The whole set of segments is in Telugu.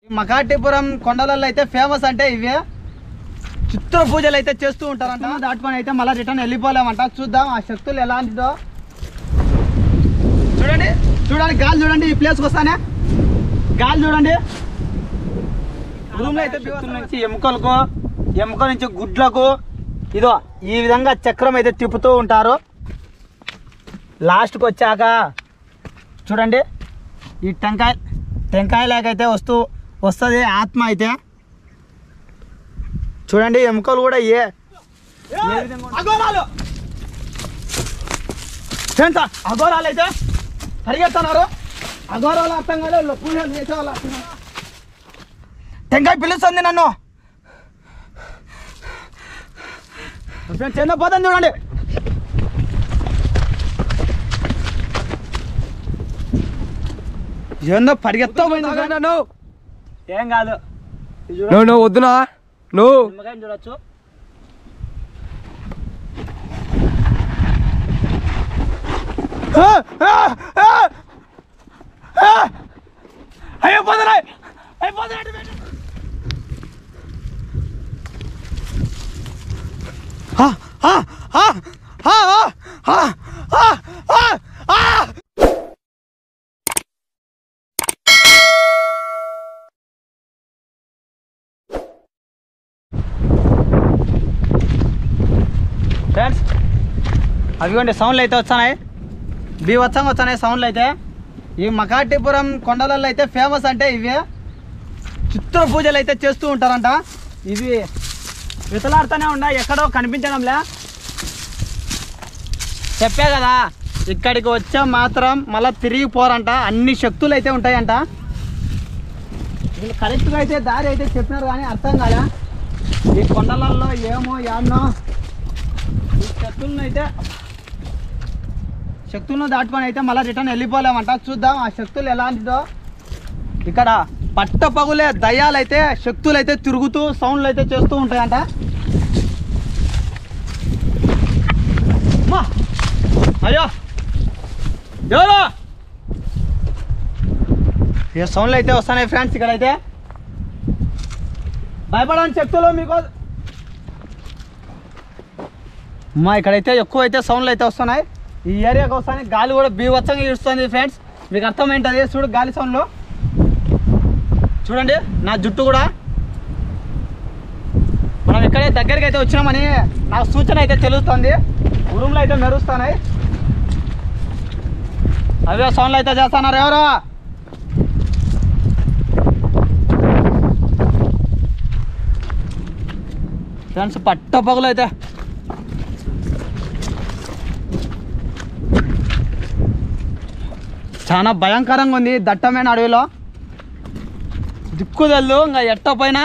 మకాటిపురం కొండలలో అయితే ఫేమస్ అంటే ఇవే చిత్ర పూజలు అయితే చేస్తూ ఉంటారంట దాటుకొని అయితే మళ్ళీ రిటర్న్ వెళ్ళిపోలేమంట చూద్దాం ఆ శక్తులు ఎలాంటిదో చూడండి చూడండి గాలి చూడండి ఈ ప్లేస్కి వస్తానే గాలి చూడండి రూమ్లో అయితే శక్తుల నుంచి ఎముకలకు ఎముక నుంచి గుడ్లకు ఇదో ఈ విధంగా చక్రం అయితే తిప్పుతూ ఉంటారు లాస్ట్కి వచ్చాక చూడండి ఈ టెంకాయ టెంకాయలాగైతే వస్తూ వస్తుంది ఆత్మ అయితే చూడండి ఎముకలు కూడా ఏ ఏ విధంగా అఘోరాలు ఫ్రెండ్స్ అఘోరాలు అయితే పరిగెత్తన్నారు అఘోరాలు అర్థం కాదు పూజలు చేసేవాళ్ళు అర్థం కాదు. టెంకాయ పిలుస్తుంది నన్ను ఫ్రెండ్స్ ఏందో పోతుంది చూడండి ఏందో పరిగెత్తా పోయింది ఫ్రెండ్. ఏం కాదు ఇది చూడండి. నువ్వు నువ్వు వద్దునా నువ్వు నిమ్మకాయని చూడొచ్చు అయ్యో పోతున్నాయి అయిపోతున్నాయి ఫ్రెండ్స్ అవిగోండి సౌండ్లు అయితే వచ్చాయి బీవత్సంగా వచ్చాయి సౌండ్లు అయితే ఈ మకాటిపురం కొండలలో అయితే ఫేమస్ అంటే ఇవి చిత్ర పూజలు అయితే చేస్తూ ఉంటారంట ఇవి వితలాడుతూనే ఉన్నాయి ఎక్కడో కనిపించడంలే చెప్పే కదా ఇక్కడికి వచ్చే మాత్రం మళ్ళీ తిరిగి పోరంట అన్ని శక్తులు అయితే ఉంటాయంట వీళ్ళు కరెక్ట్గా అయితే దారి అయితే చెప్పినారు కానీ అర్థం కాలే ఈ కొండలలో ఏమో యాడ్నో ఈ శక్తులను అయితే శక్తులను దాటుకొని అయితే మళ్ళీ రిటర్న్ వెళ్ళిపోలేమంట చూద్దాం ఆ శక్తులు ఎలాంటిదో ఇక్కడ పట్ట పగులే దయ్యాలు అయితే శక్తులు అయితే తిరుగుతూ సౌండ్లు అయితే చేస్తూ ఉంటాయంట అమ్మా! అయ్యో ఎవరు ఏ సౌండ్లు అయితే వస్తున్నాయి ఫ్రెండ్స్ ఇక్కడైతే భయపడని శక్తులు మీకు అమ్మా ఇక్కడైతే ఎక్కువ అయితే సౌండ్లు అయితే వస్తున్నాయి ఈ ఏరియాకి వస్తాయి గాలి కూడా బీవత్సంగా ఇస్తుంది ఫ్రెండ్స్ మీకు అర్థమైంటుంది చూడు గాలి సౌండ్లు చూడండి నా జుట్టు కూడా మనం ఇక్కడే దగ్గరికి అయితే వచ్చినామని నా సూచన అయితే తెలుస్తుంది ఉరుములు అయితే మెరుస్తున్నాయి అవే సౌండ్లు అయితే చేస్తున్నారు ఎవరు ఫ్రెండ్స్ పట్ట పగులు అయితే చాలా భయంకరంగా ఉంది దట్టమైన అడవిలో దిక్కుదల్లు ఇంకా ఎట్ట పైన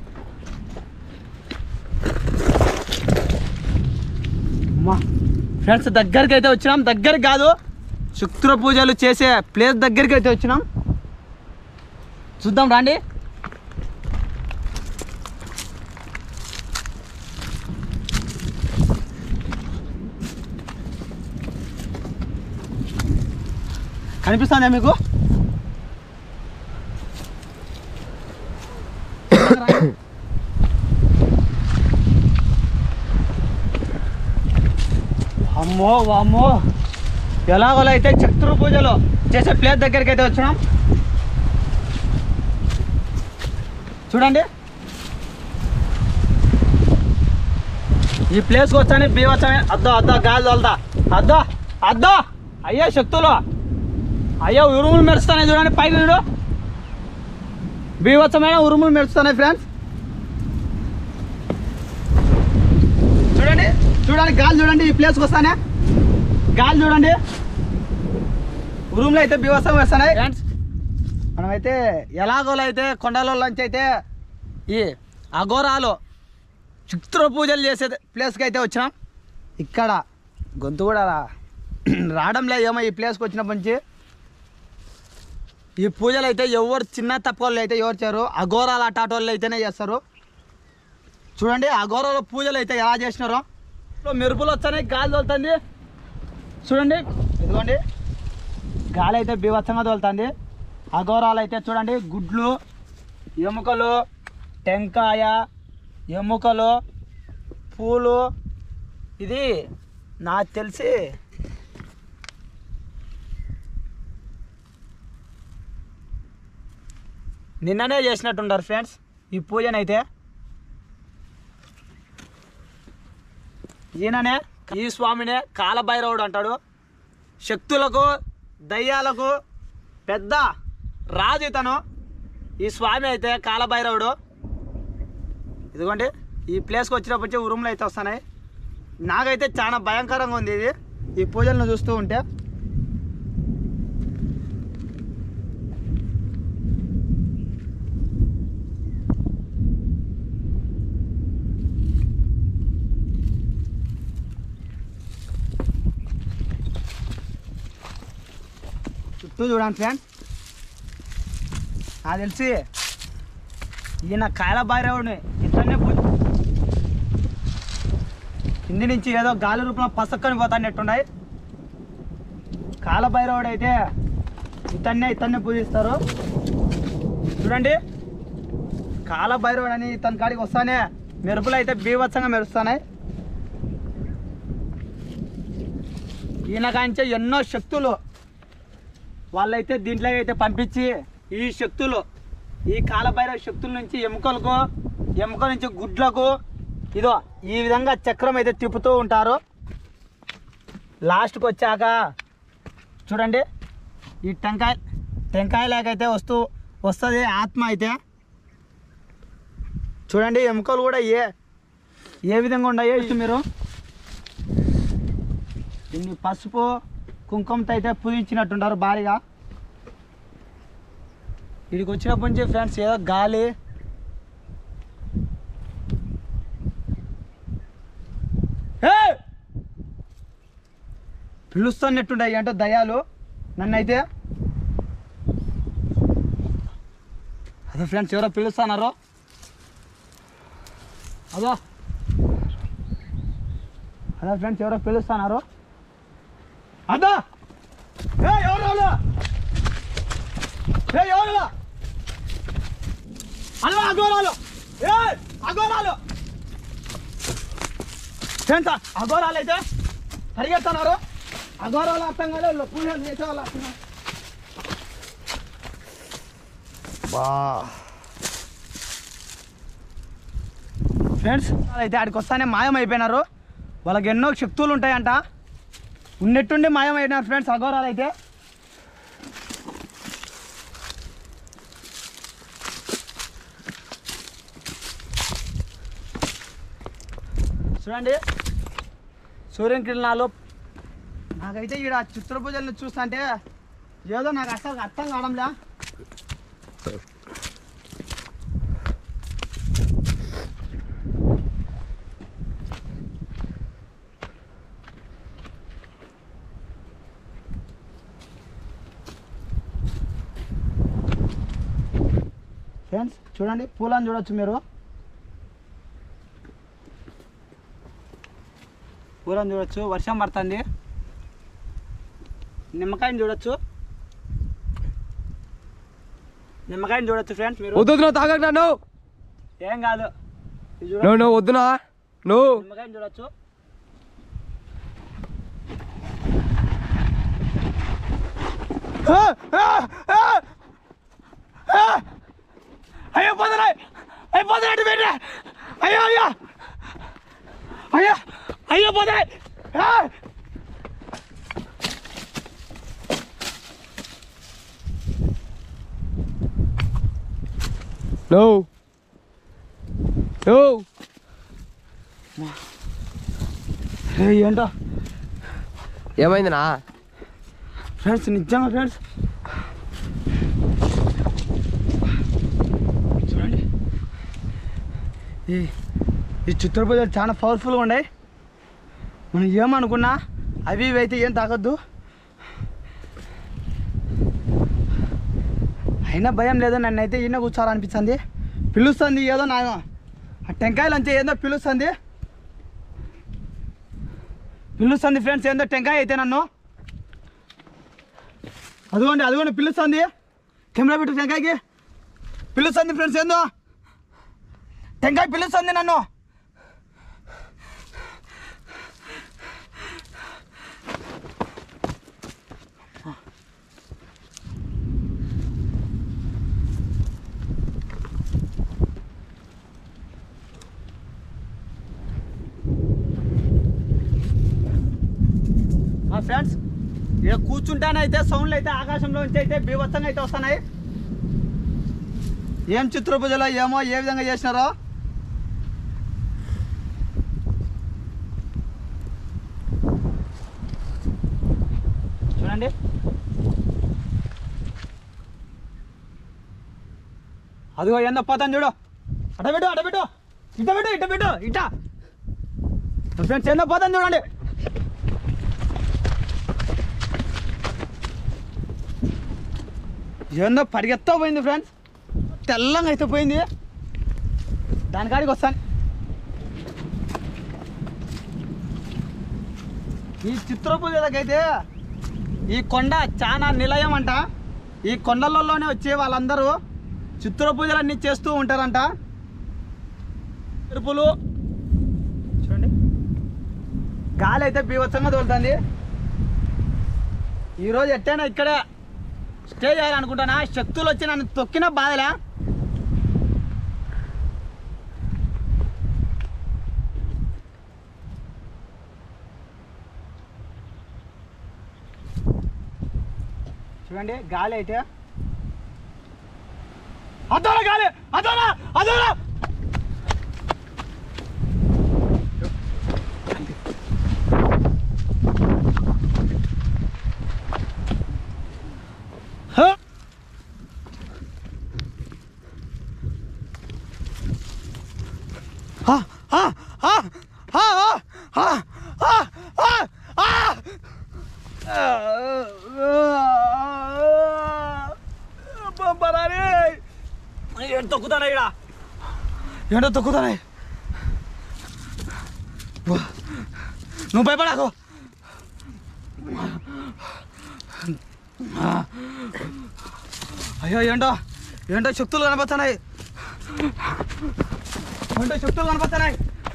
ఫ్రెండ్స్ దగ్గరికి అయితే వచ్చినాం దగ్గరికి కాదు శుక్ర పూజలు చేసే ప్లేస్ దగ్గరికి అయితే వచ్చినాం చూద్దాం రండి కనిపిస్తుందా మీకు అమ్మో వామ్మో ఎలాగోలా అయితే చక్ర పూజలు చేసే ప్లేస్ దగ్గరికి అయితే వచ్చినాం చూడండి ఈ ప్లేస్కి వచ్చాని బీవచ్చమే అద్దో అద్దో గాలి తోలుతా అద్దో అద్దో అయ్యో శక్తులు అయ్యో ఉరుములు మెరుస్తున్నాయి చూడండి పైకి చూడు బీవత్సమైన ఉరుములు మెరుస్తున్నాయి ఫ్రెండ్స్ చూడండి చూడండి గాలి చూడండి ఈ ప్లేస్కి వస్తానే గాలి చూడండి ఉరుములు అయితే బీవత్సం వేస్తున్నాయి ఫ్రెండ్స్ మనమైతే ఎలాగోలో అయితే కొండలలో నుంచి అయితే ఈ అఘోరాలు చిత్ర పూజలు చేసే ప్లేస్కి అయితే వచ్చినాం ఇక్కడ గొంతు కూడా రా రావడంలే ఏమో ఈ ప్లేస్కి వచ్చినప్పటి నుంచి ఈ పూజలు అయితే ఎవరు చిన్న తప్పకోళ్ళు అయితే ఎవరు చేయరు అఘోరాలు అటాటోళ్ళు అయితేనే చేస్తారు చూడండి అఘోరాల పూజలు అయితే ఎలా చేసినారో ఇప్పుడు మెరుపులు వచ్చాయి గాలి తోలుతుంది చూడండి ఇదిగోండి గాలి అయితే బీభత్సంగా తోలుతుంది అఘోరాలు అయితే చూడండి గుడ్లు ఎముకలు టెంకాయ ఎముకలు పూలు ఇది నాకు తెలిసి నిన్ననే చేసినట్టుంటారు ఫ్రెండ్స్ ఈ పూజనైతే ఈయననే ఈ స్వామినే కాలభైరవుడు అంటాడు శక్తులకు దయ్యాలకు పెద్ద రాజు ఇతను ఈ స్వామి అయితే కాలభైరవుడు ఇదిగోండి ఈ ప్లేస్కి వచ్చినప్పటి నుంచి ఉరుములు అయితే వస్తున్నాయి నాకైతే చాలా భయంకరంగా ఉంది ఇది ఈ పూజలను చూస్తూ ఉంటే చుట్టూ చూడండి ఫ్రెండ్ నాకు తెలిసి ఈయన కాయల భైరవుడిని ఇతన్నే పూజ కింది నుంచి ఏదో గాలి రూపంలో పసక్కని పోతానట్టున్నాయి కాలభైరవుడు అయితే ఇతన్నే ఇతన్నే పూజిస్తారు చూడండి కాలభైరవుడు అని ఇతని కాడికి వస్తానే మెరుపులు అయితే బీభత్సంగా మెరుస్తున్నాయి ఈయన కాంచే ఎన్నో శక్తులు వాళ్ళైతే దీంట్లో అయితే పంపించి ఈ శక్తులు ఈ కాలభైరవ శక్తుల నుంచి ఎముకలకు ఎముకల నుంచి గుడ్లకు ఇదో ఈ విధంగా చక్రం అయితే తిప్పుతూ ఉంటారు లాస్ట్కి వచ్చాక చూడండి ఈ టెంకాయ టెంకాయలాగైతే వస్తూ వస్తుంది ఆత్మ అయితే చూడండి ఎముకలు కూడా ఏ ఏ విధంగా ఉన్నాయో ఇది మీరు దీన్ని పసుపు కుంకుమతో అయితే పూజించినట్టుంటారు భారీగా ఇక్కడికి వచ్చినప్పటి నుంచి ఫ్రెండ్స్ ఏదో గాలి ఏయ్! పిలుస్తున్నట్టుంటాయి అంటే దయాలు నన్నైతే అదే ఫ్రెండ్స్ ఎవరో పిలుస్తున్నారు అదో అదే ఫ్రెండ్స్ ఎవరో పిలుస్తున్నారు అదా ఏ ఎవరు వాళ్ళు? ఏ ఎవరు అల్వా అఘోరాలు ఏ అఘోరాలు ఫ్రెండ్స్ అఘోరాలు అయితే పరిగెత్తన్నారు అఘోరాలు అర్థం కాలేదు పూజలు చేసే వాళ్ళు అర్థం కాదు. బా ఫ్రెండ్స్ అయితే ఆడికి వస్తానే మాయం అయిపోయినారు వాళ్ళకి ఎన్నో శక్తులు ఉంటాయంట ఉన్నట్టుండి మాయం అయినారు ఫ్రెండ్స్ అఘోరాలు అయితే చూడండి సూర్యం కిరణాలు నాకైతే ఈడ చిత్ర పూజలను చూస్తుంటే ఏదో నాకు అసలు అర్థం కావడంలే ఫ్రెండ్స్ చూడండి పూలను చూడొచ్చు మీరు పూలను చూడొచ్చు వర్షం పడుతుంది నిమ్మకాయని చూడొచ్చు నిమ్మకాయని చూడొచ్చు ఫ్రెండ్స్ మీరు వద్దు నువ్వు తాగకు నన్ను ఏం కాదు ఇది చూడండి. నువ్వు నువ్వు వద్దునా నువ్వు నిమ్మకాయని చూడొచ్చు అయ్యో పోతున్నాయి అయ్యో పోతున్నాయి పెట్టే అయ్యో అయ్యో అయ్యో అయ్యో పోతున్నాయి నువ్వు నువ్వు ఏంటో ఏమైందినా ఫ్రెండ్స్ నిజంగా ఫ్రెండ్స్ చూడండి ఈ ఈ చిత్తూరు పూజలు చాలా పవర్ఫుల్గా ఉన్నాయి మనం ఏమనుకున్నా అవి ఇవి అయితే ఏం తాగొద్దు అయినా భయం లేదు నన్ను అయితే ఈయన కూర్చోవాలనిపిస్తుంది పిలుస్తుంది ఏదో నా ఆ టెంకాయలు అంతే ఏందో పిలుస్తుంది పిలుస్తుంది ఫ్రెండ్స్ ఏందో టెంకాయ అయితే నన్ను అదిగోండి అదిగోండి పిలుస్తుంది కెమెరా పెట్టు టెంకాయకి పిలుస్తుంది ఫ్రెండ్స్ ఏందో టెంకాయ పిలుస్తుంది నన్ను మా ఫ్రెండ్స్ ఇక కూర్చుంటానైతే సౌండ్లు అయితే ఆకాశంలో నుంచి అయితే బీభత్సంగా అయితే వస్తున్నాయి ఏం చిత్రపూజలో ఏమో ఏ విధంగా చేసినారో చూడండి అదిగో ఏందో పోతాను చూడు అట పెట్టు అట పెట్టు ఇట పెట్టు ఇట పెట్టు ఇట ఫ్రెండ్స్ ఏందో పోతాను చూడండి ఏందో పరిగెత్తా పోయింది ఫ్రెండ్స్ తెల్లంగా అయితే పోయింది దానికాడికి వస్తాను ఈ చిత్రపూజలకైతే ఈ కొండ చాలా నిలయం అంట ఈ కొండలలోనే వచ్చే వాళ్ళందరూ చిత్రపూజలన్నీ చేస్తూ ఉంటారంట తిరుపులు చూడండి గాలి అయితే బీభత్సంగా తోలుతుంది ఈరోజు ఎట్టైనా ఇక్కడే స్టే చేయాలనుకుంటానా శక్తులు వచ్చి నన్ను తొక్కిన బాధలే చూడండి గాలి అయితే అదోరా గాలి అదోరా అదోరా Huh? Ah, ah, ah, ah, ah, ah, ah, ah, పంపరాని ఏంటి తొక్కుతానా ఇక్కడ ఏంటో తొక్కుతానా నువ్వు భయపడాకు అయ్యో ఏంటో ఏంటో శక్తులు కనపడుతున్నాయి ఏంటో శక్తులు కనపడుతున్నాయి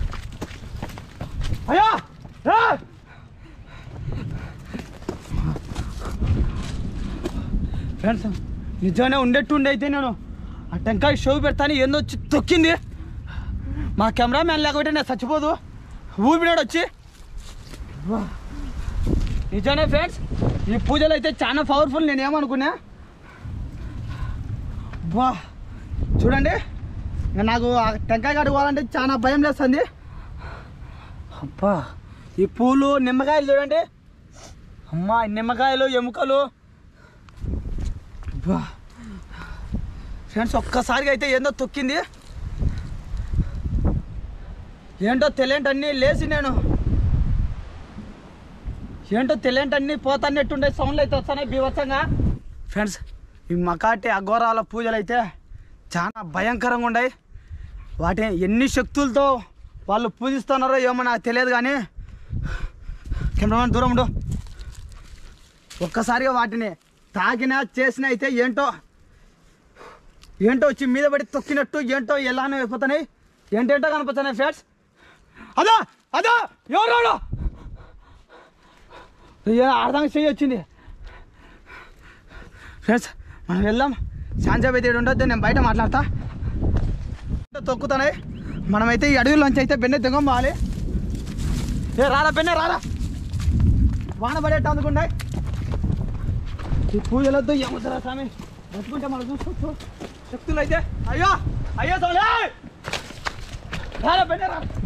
అయ్యో ఏ! ఫ్రెండ్స్ నిజంగానే ఉండేట్టుండి అయితే నేను ఆ టెంకాయ షో పెడతాను ఏందో వచ్చి తొక్కింది మా కెమెరామ్యాన్ లేకపోతే నేను చచ్చిపోదు ఊపినాడు వచ్చి వా. నిజమే ఫ్రెండ్స్ ఈ పూజలు అయితే చాలా పవర్ఫుల్ నేను ఏమనుకున్నా బా చూడండి ఇంకా నాకు ఆ టెంకాయ కడుకోవాలంటే చాలా భయం లేస్తుంది అబ్బా ఈ పూలు నిమ్మకాయలు చూడండి అమ్మా ఈ నిమ్మకాయలు ఎముకలు అబ్బా ఫ్రెండ్స్ ఒక్కసారిగా అయితే ఏందో తొక్కింది ఏంటో తెలియంటన్నీ లేచి నేను ఏంటో తెలియంటన్నీ పోతాన్నట్టుండే సౌండ్లు అయితే వస్తున్నాయి బీభత్సంగా ఫ్రెండ్స్ ఈ మకాటి అఘోరాల పూజలు అయితే చాలా భయంకరంగా ఉన్నాయి వాటి ఎన్ని శక్తులతో వాళ్ళు పూజిస్తున్నారో ఏమో నాకు తెలియదు కానీ కెమెరామెన్ దూరం ఉండు ఒక్కసారిగా వాటిని తాకినా చేసిన అయితే ఏంటో ఏంటో వచ్చి మీద పడి తొక్కినట్టు ఏంటో ఎలానో అయిపోతున్నాయి ఏంటేంటో కనిపిస్తున్నాయి ఫ్రెండ్స్ అదో అదో ఎవరు అర్థం చెయ్యి వచ్చింది ఫ్రెండ్స్ మనం వెళ్దాం శాంజాబ్ అయితే ఈడ ఉండొద్దు నేను బయట మాట్లాడతా తొక్కుతున్నాయి మనమైతే ఈ అడవిలోంచి అయితే బెన్నె దిగం పోవాలి ఏ రారా బెన్నె రారా వాన పడేట్టు అందుకుంటాయి ఈ పూజలొద్దు ఏమవుతారా స్వామి బతుకుంటే మనం చూసుకోవచ్చు శక్తులు అయితే అయ్యో అయ్యో సోలే రారా బెన్నె రా